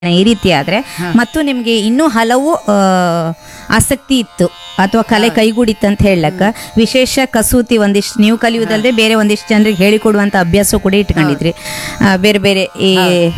ಈ ರೀತಿ ಆದ್ರೆ ಮತ್ತು ನಿಮ್ಗೆ ಇನ್ನೂ ಹಲವು ಆ, ಆಸಕ್ತಿ ಇತ್ತು ಅಥವಾ ಕಲೆ ಕೈಗೂಡಿತ್ತು ಅಂತ ಹೇಳಕ್ಕ ವಿಶೇಷ ಕಸೂತಿ ಒಂದಿಷ್ಟು ನೀವು ಕಲಿಯುವುದಲ್ಲದೆ ಬೇರೆ ಒಂದಿಷ್ಟು ಜನರಿಗೆ ಹೇಳಿಕೊಡುವಂತ ಅಭ್ಯಾಸ ಕೂಡ ಇಟ್ಕೊಂಡಿದ್ರಿ ಆ, ಬೇರೆ ಬೇರೆ ಈ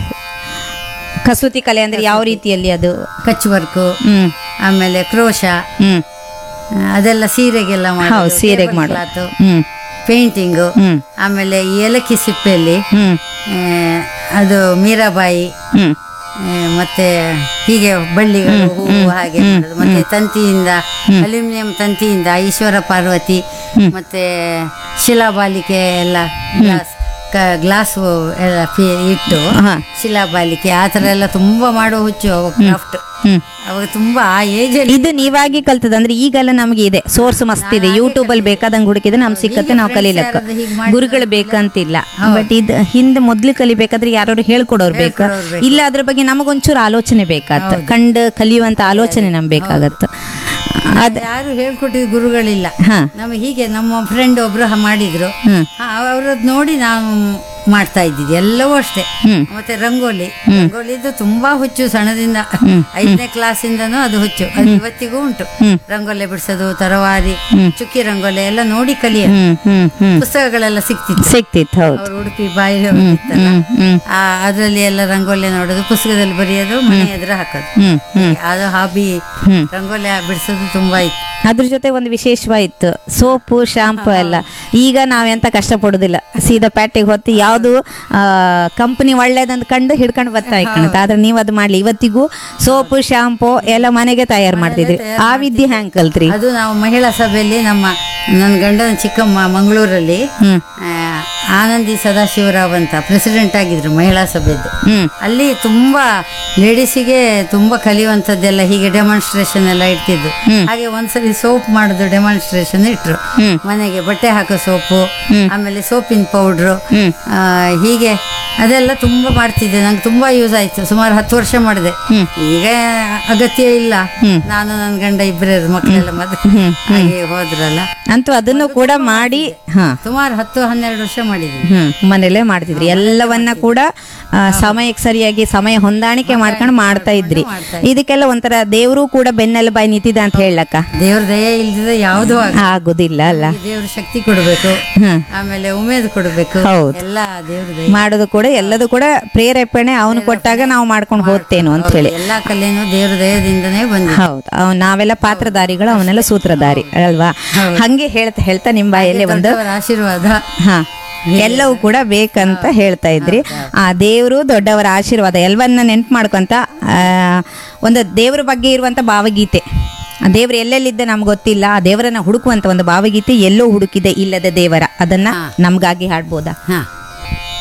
ಕಸೂತಿ ಕಲೆ ಅಂದ್ರೆ ಯಾವ ರೀತಿಯಲ್ಲಿ ಅದು ಕಚ್ ವರ್ಕು ಹ್ಮ್ ಆಮೇಲೆ ಕ್ರೋಶ ಹ್ಮ್ ಅದೆಲ್ಲ ಸೀರೆಗೆಲ್ಲ ಹೌದು ಸೀರೆಗೆ ಮಾಡೋದು ಹ್ಮ್ ಪೇಂಟಿಂಗು ಹ್ಮ್ ಆಮೇಲೆ ಈ ಏಲಕ್ಕಿ ಸಿಪ್ಪೆಯಲ್ಲಿ ಹ್ಮ್ ಆ, ಅದು ಮೀರಾಬಾಯಿ ಹ್ಮ್ ಆ, ಮತ್ತೆ ಹೀಗೆ ಬಳ್ಳಿಗಳು ಹೂವು ಹಾಗೆ ಮಾಡೋದು ಮತ್ತೆ ತಂತಿಯಿಂದ ಅಲ್ಯೂಮಿನಿಯಂ ತಂತಿಯಿಂದ ಈಶ್ವರ ಪಾರ್ವತಿ ಮತ್ತೆ ಶಿಲಾಬಾಲಿಕೆ ಎಲ್ಲ ಗ್ಲಾಸ್ ಗ್ಲಾಸ್ ಎಲ್ಲ ಫಿ- ಇಟ್ಟು ಹಾ ಶಿಲಾಬಾಲಿಕೆ ಆ ಥರ ಎಲ್ಲ ತುಂಬಾ ಮಾಡೋ ಹುಚ್ಚು ಅವಾಗ ಕ್ರಾಫ್ಟ್ ಹ್ಮ್ ಅವಾಗ ತುಂಬಾ ಆ ಏಜ್ ಅಲ್ಲಿ ಇದು ನೀವಾಗಿ ಕಲ್ತದ ಅಂದ್ರೆ ಈಗೆಲ್ಲ ನಮಗೆ ಇದೆ ಸೋರ್ಸ್ ಮಸ್ತ್ ಇದೆ ಯೂಟ್ಯೂಬ್ ಅಲ್ಲಿ ಬೇಕಾದಂಗೆ ಹುಡುಕಿದ್ರೆ ನಮ್ ಸಿಕ್ಕತ್ತೆ ನಾವು ಕಲೀಲಕ್ಕ ಯಾರಾದ್ರೂ ಹೀಗ್ ಮಾಡಿದ್ರೆ ಗುರುಗಳು ಬೇಕಂತಿಲ್ಲ ಬಟ್ ಇದು ಹಿಂದೆ ಮೊದ್ಲು ಕಲಿಬೇಕಾದ್ರೆ ಯಾರು ಹೇಳ್ಕೊಡೋರು ಬೇಕು ಇಲ್ಲ ಅದ್ರ ಬಗ್ಗೆ ನಮಗೊಂಚೂರು ಆಲೋಚನೆ ಬೇಕಾಗತ್ತೆ ಕಂಡು ಕಲಿಯುವಂತ ಆಲೋಚನೆ ನಮ್ಗೆ ಬೇಕಾಗತ್ತೆ ಅದ್ ಯಾರು ಹೇಳ್ಕೊಟ್ಟಿದ್ ಗುರುಗಳಿಲ್ಲ ಹಾ ನಮಗೆ ಹೀಗೆ ನಮ್ಮ ಫ್ರೆಂಡ್ ಒಬ್ರು ಹ- ಮಾಡಿದ್ರು ಹ್ಮ್ ಅವರದ್ದು ನೋಡಿ ನಾವು ಮಾಡ್ತಾ ಇದ್ದಿದ್ದು ಎಲ್ಲವೂ ಅಷ್ಟೇ ಹ್ಮ್ ಮತ್ತೆ ರಂಗೋಲಿ ರಂಗೋಲಿದು ತುಂಬಾ ಹುಚ್ಚು ಸಣ್ಣದಿಂದ ಐದನೇ ಕ್ಲಾಸಿಂದನೂ ಅದು ಹುಚ್ಚು ಅದು ಇವತ್ತಿಗೂ ಉಂಟು ಹ್ಮ್. ರಂಗೋಲಿ ಬಿಡಿಸೋದು ತರವಾರಿ ಚುಕ್ಕಿ ರಂಗೋಲಿ ಎಲ್ಲ ನೋಡಿ ಕಲಿಯ ಹ್ಮ್ ಹ್ಮ್ ಹ್ಮ್ ಪುಸ್ತಕಗಳೆಲ್ಲ ಸಿಕ್ತಿತ್ತು ಸಿಕ್ತಿತ್ತು ಹೌದು ಅವ್ರು ಉಡುಪಿ ಬಾಯಿ ಹೋಗಿತ್ತಲ್ಲ ಹ್ಮ್ ಹ್ಮ್ ಆ ಅದರಲ್ಲಿ ಎಲ್ಲ ರಂಗೋಲಿ ನೋಡೋದು ಪುಸ್ತಕದಲ್ಲಿ ಬರೆಯೋದು ಮನೆ ಎದುರು ಹಾಕೋದು ಹ್ಮ್ ಹ್ಮ್ ಅದು ಹಾಬಿ ಹ್ಮ್ ರಂಗೋಲಿ ಬಿಡಿಸೋದು ತುಂಬಾ ಇತ್ತು ಅದ್ರ ಜೊತೆ ಒಂದು ವಿಶೇಷವಾಯಿತು ಸೋಪು ಶಾಂಪು ಎಲ್ಲ ಈಗ ನಾವೆಂತ ಕಷ್ಟಪಡೋದಿಲ್ಲ ಸೀದಾ ಪ್ಯಾಟಿಗೆ ಹೊತ್ತು ಯಾವುದು ಕಂಪನಿ ಒಳ್ಳೇದಂತ ಕಂಡು ಹಿಡ್ಕೊಂಡು ಬರ್ತಾ ಇಕ್ಕಣತ್ ಆದ್ರೆ ನೀವು ಅದು ಮಾಡ್ಲಿ ಇವತ್ತಿಗೂ ಸೋಪು ಶಾಂಪು ಎಲ್ಲ ಮನೆಗೆ ತಯಾರು ಮಾಡ್ತಿದ್ರಿ ಆ ವಿದ್ಯೆ ಹ್ಯಾಂಗ್ ಕಲ್ತ್ರಿ ಅದು ನಾವು ಮಹಿಳಾ ಸಭೆಯಲ್ಲಿ ನಮ್ಮ ನನ್ನ ಗಂಡನ ಚಿಕ್ಕಮ್ಮ ಮಂಗಳೂರಲ್ಲಿ ಹ್ಮ್ ಆ, ಆನಂದಿ ಸದಾಶಿವರಾವ್ ಅಂತ ಪ್ರೆಸಿಡೆಂಟ್ ಆಗಿದ್ರು ಮಹಿಳಾ ಸಭೆದು ಹ್ಮ್ ಅಲ್ಲಿ ತುಂಬಾ ಲೇಡೀಸಿಗೆ ತುಂಬಾ ಕಲಿಯುವಂಥದ್ದೆಲ್ಲ ಹೀಗೆ ಡೆಮಾನ್ಸ್ಟ್ರೇಷನ್ ಎಲ್ಲ ಇಡ್ತಿದ್ದು ಹಾಗೆ ಒಂದ್ಸಲಿ ಸೋಪ್ ಮಾಡೋದು ಡೆಮಾನ್ಸ್ಟ್ರೇಷನ್ ಇಟ್ರು ಹ್ಮ್. ಮನೆಗೆ ಬಟ್ಟೆ ಹಾಕೋ ಸೋಪು ಆಮೇಲೆ ಸೋಪಿನ ಪೌಡ್ರು ಹ್ಮ್. ಹೀಗೆ ಅದೆಲ್ಲ ತುಂಬಾ ಮಾಡ್ತಿದ್ದೆ ನಂಗೆ ತುಂಬಾ ಯೂಸ್ ಆಯ್ತು ಸುಮಾರು ಹತ್ತು ವರ್ಷ ಮಾಡಿದೆ ಹ್ಮ್. ಈಗ ಅಗತ್ಯ ಇಲ್ಲ ಹ್ಮ್. ನಾನು ನನ್ನ ಗಂಡ ಇಬ್ಬರೇ ಮಕ್ಕಳೆಲ್ಲ ಮದುವೆ ಹ್ಮ್. ಹಾಗೆ ಹೋದ್ರಲ್ಲ ಅಂತೂ ಅದನ್ನು ಕೂಡ ಮಾಡಿ ಹಾ ಸುಮಾರು ಹತ್ತು ಹನ್ನೆರಡು ವರ್ಷ ಮಾಡಿದ್ವಿ ಹ್ಮ್ ಮನೇಲೇ ಮಾಡ್ತಿದ್ರಿ ಎಲ್ಲವನ್ನ ಕೂಡ ಆ, ಸಮಯಕ್ಕೆ ಸರಿಯಾಗಿ ಸಮಯ ಹೊಂದಾಣಿಕೆ ಮಾಡ್ಕೊಂಡು ಮಾಡ್ತಾ ಇದ್ರಿ ಮಾಡ್ತಾ ಇದಕ್ಕೆಲ್ಲ ಒಂಥರ ದೇವರು ಕೂಡ ಬೆನ್ನೆಲುಬಾಯಿ ನಿಂತಿದ ಅಂತ ಹೇಳಕ್ಕ ದೇವ್ರ ದಯ ಇಲ್ದಿದ್ರೆ ಯಾವುದೂ ಆಗ ಆಗುದಿಲ್ಲ ಅಲ್ಲ ದೇವ್ರ ಶಕ್ತಿ ಕೊಡಬೇಕು ಹ್ಮ್ ಆಮೇಲೆ ಉಮೇದು ಕೊಡಬೇಕು ಹೌದು. ಎಲ್ಲ ದೇವ್ರ ದಯ ಮಾಡೋದು ಕೂಡ ಎಲ್ಲದೂ ಕೂಡ ಪ್ರೇರೇಪಣೆ ಅವನು ಕೊಟ್ಟಾಗ ನಾವು ಮಾಡ್ಕೊಂಡು ಹೋಗ್ತೇನು ಅಂತ ಹೇಳಿ ಎಲ್ಲಾ ಕಲೆನೂ ದೇವ್ರ ದಯದಿಂದನೇ ಬಂದಿದೆ ಹೌದು ಅವ್ ನಾವೆಲ್ಲ ಪಾತ್ರಧಾರಿಗಳು ಅವನೆಲ್ಲ ಸೂತ್ರಧಾರಿ ಅಲ್ವಾ ಹಂಗೆ ಹೇಳ್ತಾ ಹೇಳ್ತಾ ನಿಮ್ ಬಾಯಲ್ಲಿ ಒಂದು ದೊಡ್ಡವರ ಆಶೀರ್ವಾದ ಹಾ ಎಲ್ಲವೂ ಕೂಡ ಬೇಕಂತ ಹೇಳ್ತಾ ಇದ್ರಿ ಆ ದೇವರು ದೊಡ್ಡವರ ಆಶೀರ್ವಾದ ಎಲ್ಲವನ್ನ ನೆನ್ಪು ಮಾಡ್ಕೊಂತ ಆ, ಒಂದು ದೇವರ ಬಗ್ಗೆ ಇರುವಂತ ಭಾವಗೀತೆ ಆ ದೇವ್ರು ಎಲ್ಲೆಲ್ಲಿದ್ದ ನಮ್ಗೆ ಗೊತ್ತಿಲ್ಲ ಆ ದೇವರನ್ನ ಹುಡುಕುವಂತ ಒಂದು ಭಾವಗೀತೆ ಎಲ್ಲೋ ಹುಡುಕಿದೆ ಇಲ್ಲದ ದೇವರ ಅದನ್ನ ನಮ್ಗಾಗಿ ಹಾಡ್ಬೋದಾ ಹಾ